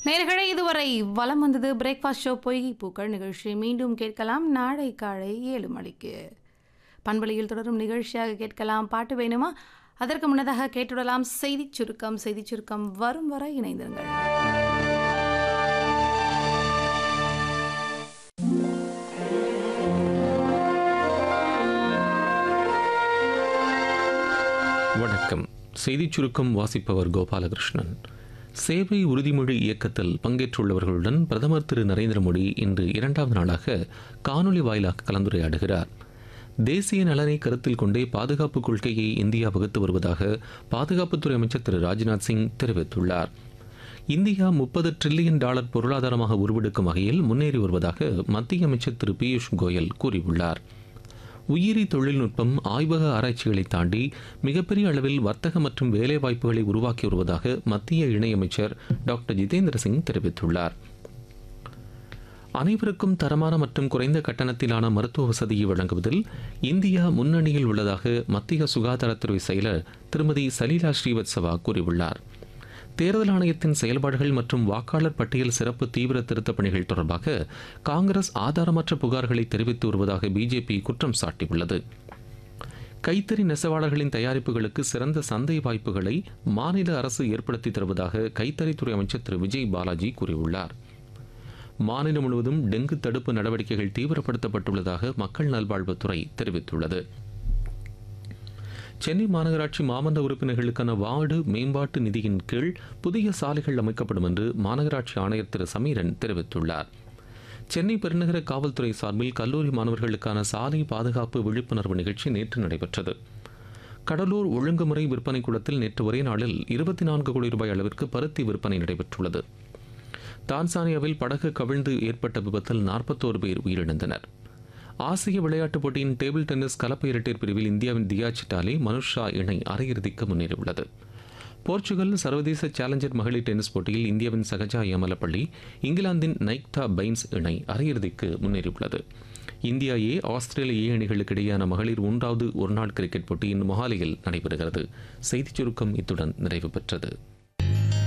நேர்களை இதுவரை வலம் வந்தது பிரேக்ஃபாஸ்ட் ஷோ பொய் பூக்கள் நிகழ்ச்சி மீண்டும் கேட்கலாம் நாளை காலை ஏழு மணிக்கு பண்பலையில் தொடரும் நிகழ்ச்சியாக கேட்கலாம் பாட்டு வேணுமா அதற்கு முன்னதாக கேட்டுவிடலாம் செய்திச் சுருக்கம் செய்திச் சுருக்கம் வரும் வரை இணைந்திருங்கள் வணக்கம் செய்திச் சுருக்கம் வாசிப்பவர் கோபாலகிருஷ்ணன் சேவை உறுதிமொழி இயக்கத்தில் பங்கேற்றுள்ளவர்களுடன் பிரதமர் திரு நரேந்திர மோடி இன்று இரண்டாவது நாளாக காணொலி வாயிலாக கலந்துரையாடுகிறார் தேசிய நலனை கருத்தில் கொண்டே பாதுகாப்பு கொள்கையை இந்தியா வகுத்து வருவதாக பாதுகாப்புத்துறை அமைச்சர் திரு ராஜ்நாத் சிங் தெரிவித்துள்ளார் இந்தியா முப்பது டிரில்லியன் டாலர் பொருளாதாரமாக உருவெடுக்கும் வகையில் முன்னேறி வருவதாக மத்திய அமைச்சர் திரு பியூஷ் கோயல் கூறியுள்ளார் உயிரி தொழில்நுட்பம் ஆய்வக ஆராய்ச்சிகளை தாண்டி மிகப்பெரிய அளவில் வர்த்தக மற்றும் வேலைவாய்ப்புகளை உருவாக்கி வருவதாக மத்திய இணையமைச்சர் டாக்டர் ஜிதேந்திர சிங் தெரிவித்துள்ளார் அனைவருக்கும் தரமான மற்றும் குறைந்த கட்டணத்திலான மருத்துவ வசதியை வழங்குவதில் இந்தியா முன்னணியில் உள்ளதாக மத்திய சுகாதாரத்துறை செயலர் திருமதி சலீலா ஸ்ரீவத்சவா கூறியுள்ளார் தேர்தல் ஆணையத்தின் செயல்பாடுகள் மற்றும் வாக்காளர் பட்டியல் சிறப்பு தீவிர திருத்தப் பணிகள் தொடர்பாக காங்கிரஸ் ஆதாரமற்ற புகார்களை தெரிவித்து வருவதாக பிஜேபி குற்றம் சாட்டியுள்ளது கைத்தறி நெசவாளர்களின் தயாரிப்புகளுக்கு சிறந்த சந்தை வாய்ப்புகளை மாநில அரசு ஏற்படுத்தி தருவதாக கைத்தறித்துறை அமைச்சர் திரு விஜய் பாலாஜி கூறியுள்ளார் மாநிலம் முழுவதும் டெங்கு தடுப்பு நடவடிக்கைகள் தீவிரப்படுத்தப்பட்டுள்ளதாக மக்கள் நல்வாழ்வுத்துறை தெரிவித்துள்ளது சென்னை மாநகராட்சி மாமன்ற உறுப்பினர்களுக்கான வார்டு மேம்பாட்டு நிதியின் கீழ் புதிய சாலைகள் அமைக்கப்படும் என்று மாநகராட்சி ஆணையர் திரு சமீரன் தெரிவித்துள்ளார் சென்னை பெருநகர காவல்துறை சார்பில் கல்லூரி மாணவர்களுக்கான சாலை பாதுகாப்பு விழிப்புணர்வு நிகழ்ச்சி நேற்று நடைபெற்றது கடலூர் ஒழுங்குமுறை விற்பனை கூடத்தில் நேற்று ஒரே நாளில் இருபத்தி நான்கு கோடி ரூபாய் அளவிற்கு பருத்தி விற்பனை நடைபெற்றுள்ளது தான்சானியாவில் படகு கவிழ்ந்து ஏற்பட்ட விபத்தில் நாற்பத்தோரு பேர் உயிரிழந்தனர் ஆசிய விளையாட்டுப் போட்டியின் டேபிள் டென்னிஸ் கலப்பு இரட்டையர் பிரிவில் இந்தியாவின் தியா சிட்டாலே மனுஷ் ஷா இணை அரையிறுதிக்கு முன்னேறியுள்ளது போர்ச்சுகல் சர்வதேச சேலஞ்சர் மகளிர் டென்னிஸ் போட்டியில் இந்தியாவின் சகஜா யமலப்பள்ளி இங்கிலாந்தின் நைக்தா பைன்ஸ் இணை அரையிறுதிக்கு முன்னேறியுள்ளது இந்தியா ஏ ஆஸ்திரேலிய ஏ அணிகளுக்கு இடையேயான மகளிர் மூன்றாவது ஒருநாள் கிரிக்கெட் போட்டி இன்று மொஹாலியில் நடைபெறுகிறது செய்திச் சுருக்கம் இத்துடன் நிறைவு பெற்றது